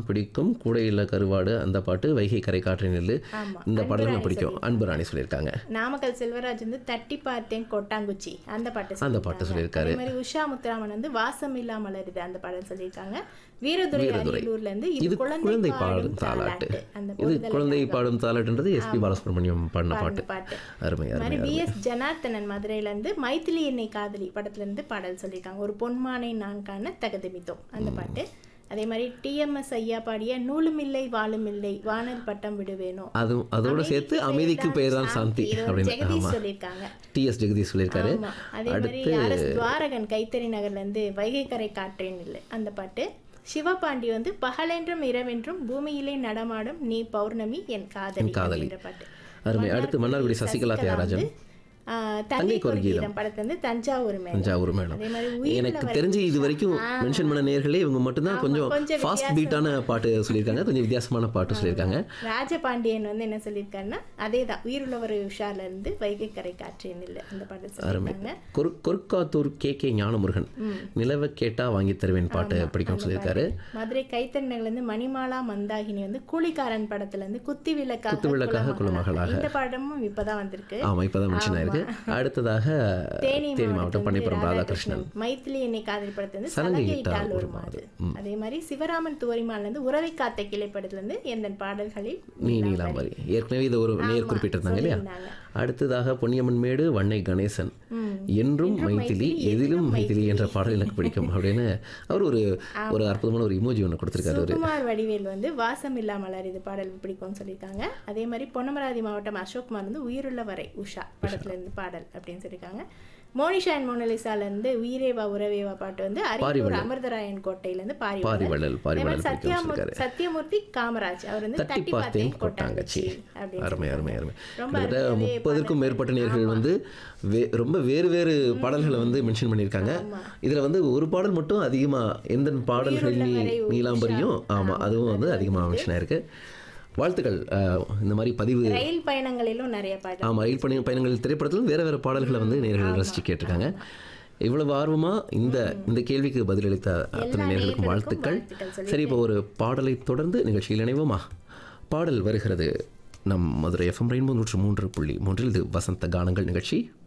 பிடிக்கும் கூடையில் கருவாடு அந்த பாட்டு வைகை கரை காற்று நெல்லு ஆமா. இந்த பாடல் அன்புராணி பிடிக்கும் அன்புராணி சொல்லியிருக்காங்க நாமக்கல் செல்வராஜ் வந்து தட்டி பார்த்தேன் கொட்டாங்குச்சி அந்த பாட்டு அந்த பாட்டு சொல்லியிருக்காரு அதே மாதிரி உஷா முத்துராமன் வந்து வாசம் இல்லா மலருது அந்த பாடல் சொல்லியிருக்காங்க வீரதுரை அரியலூர்ல இருந்து இது குழந்தை பாடும் தாலாட்டு அந்த இது குழந்தை பாடும் தாலாட்டுன்றது எஸ்பி பாலசுப்ரமணியம் பாடின பாட்டு பாட்டு அருமை அது அருமை மாதிரி பிஎஸ் ஜனார்த்தனன் மதுரையில இருந்து மைத்திலி என்னை காதலி படத்துல இருந்து பாடல் சொல்லியிருக்காங்க ஒரு பொன்மானை நான் காண தகுதிமித்தோம் அந்த பாட்டு அதே மாதிரி டிஎம்எஸ் ஐயா பாடிய நூலுமில்லை வாழுமில்லை வானல் பட்டம் விடுவேனோ அதுவும் அதோட சேர்த்து அமைதிக்கு பெயர் தான் சாந்தி இது ஒரு அப்படின்னு ஜெகதீஷ் ஆமா சொல்லியிருக்காங்க டிஎஸ் ஜெகதீஷ் சொல்லியிருக்காரு ஆமா அதே மாதிரி ஆர்எஸ் துவாரகன் கைத்தறி நகர்ல இருந்து வைகை கரை காற்றேன் இல்லை அந்த பாட்டு சிவபாண்டி வந்து பகலென்றும் இரவென்றும் பூமியிலே நடமாடும் நீ பௌர்ணமி என் காதலி காதலி. அப்படின்ற பாட்டு அருமை அடுத்து மன்னார்குடி சசிகலா தியாகராஜன் வந்து, ஆ, தங்கைக்கு ஒரு கீதம் படத்துல இருந்து தஞ்சாவூர் மேல தஞ்சாவூர் மேடம் அதே மாதிரி உயிரில எனக்கு வர- தெரிஞ்சு இது வரைக்கும் மென்ஷன் பண்ண நேர்களே இவங்க மட்டும்தான் கொஞ்சம் கொஞ்சம் ஃபாஸ்ட் பீட்டான பாட்டு சொல்லியிருக்காங்க கொஞ்சம் வித்தியாசமான பாட்டு சொல்லியிருக்காங்க ராஜபாண்டியன் வந்து என்ன சொல்லியிருக்காருன்னா அதே தான் உயிருள்ளவர் உஷால இருந்து வைகை கரை காற்றேன் இல்லை அந்த பாட்டு சொல்லியிருக்காங்க கொரு கொருக்காத்தூர் கே கே ஞானமுருகன் நிலவை கேட்டா வாங்கி தருவேன் பாட்டு பிடிக்கும் சொல்லியிருக்காரு மதுரை கைத்தறிநகர்ல இருந்து மணிமாலா மந்தாகினி வந்து கூலிக்காரன் படத்துல இருந்து குத்தி விளக்காக குத்து விளக்காக குலமகளாக. இந்த படமும் இப்பதான் வந்திருக்கு ஆமா இப்பதான் மென்ஷன் ஆயிருக்கு அடுத்ததாக தேனி தேனி மாவட்டம் பன்னிப்புறம் ராதாகிருஷ்ணன் மைத்திலி என்னை காதல் படத்துல இருந்து சலங்கை சலங்கை இட்டால் இட்டால் ஒரு ஒரு மாது அதே மாதிரி சிவராமன் துவரிமால இருந்து உறவை காத்த கிளை படத்துல இருந்து எந்த பாடல்களில் நீ நீலாம்பரி ஏற்கனவே இது ஒரு நேர் குறிப்பிட்டிருந்தாங்க இல்லையா சொல்லியிருந்தாங்க. அடுத்ததாக பொன்னியம்மன் மேடு வண்ணை கணேசன் என்றும் மைத்திலி எதிலும் மைத்திலி என்ற பாடல் எனக்கு பிடிக்கும் அப்படின்னு அவர் ஒரு ஒரு அற்புதமான ஒரு இமோஜி ஒன்று கொடுத்திருக்காரு ஒரு சுகுமார் வடிவேல் வந்து வாசம் இல்லா மலர் இது பாடல் பிடிக்கும்னு சொல்லியிருக்காங்க அதே மாதிரி பொன்னமராதி மாவட்டம் அசோக்குமார் வந்து உயிருள்ள வரை உஷா படத்துல இருந்து பாடல் அப்படின்னு சொல்லியிருக்காங்க மோனிஷா அண்ட் மோனலிசால இருந்து உயிரேவா உறவேவா பாட்டு வந்து அரியலூர் அமிர்தராயன் கோட்டையில இருந்து பாரி பாரிவள்ளல் பாரிவள்ளல் பிடிக்கும் சத்யாமூர்த்தி சொல்லியிருக்காரு சத்யமூர்த்தி காமராஜ் அவர் வந்து தட்டி தட்டி பார்த்தேன் பார்த்தேன் கொட்டாங்கச்சி கொட்டாங்கச்சி அப்படின்னு அருமை அருமை அருமை ரொம்ப கிட்டத்தட்ட அருமையாவே முப்பதுக்கும் மேற்பட்ட நேர்கள் வந்து வே ரொம்ப வேறு வேறு பாடல்களை வந்து மென்ஷன் பண்ணியிருக்காங்க இதுல வந்து ஒரு பாடல் மட்டும் அதிகமா எந்த பாடல்கள் நீ நீலாம்பரியும் ஆமா அதுவும் வந்து அதிகமா மென்ஷன் ஆயிருக்கு வாழ்த்துக்கள் அஹ், இந்த மாதிரி பதிவு ரயில் பயணங்களிலும் நிறைய பாடல் ஆமா ரயில் பயண பயணங்கள் திரைப்படத்திலும் வேற வேற பாடல்களை வந்து நேர்கள் ரசிச்சு கேட்டிருக்காங்க இவ்வளவு ஆர்வமா இந்த இந்த கேள்விக்கு பதிலளித்த அத்தனை நேர்களுக்கும் வாழ்த்துக்கள் வாழ்த்துக்கள் சரி இப்போ ஒரு பாடலை தொடர்ந்து நிகழ்ச்சியில் இணைவோமா பாடல் வருகிறது நம் மதுரை எஃப்எம் ரெயின்போ நூற்று மூன்று புள்ளி மூன்றில் இது வசந்த கானங்கள் நிகழ்ச்சி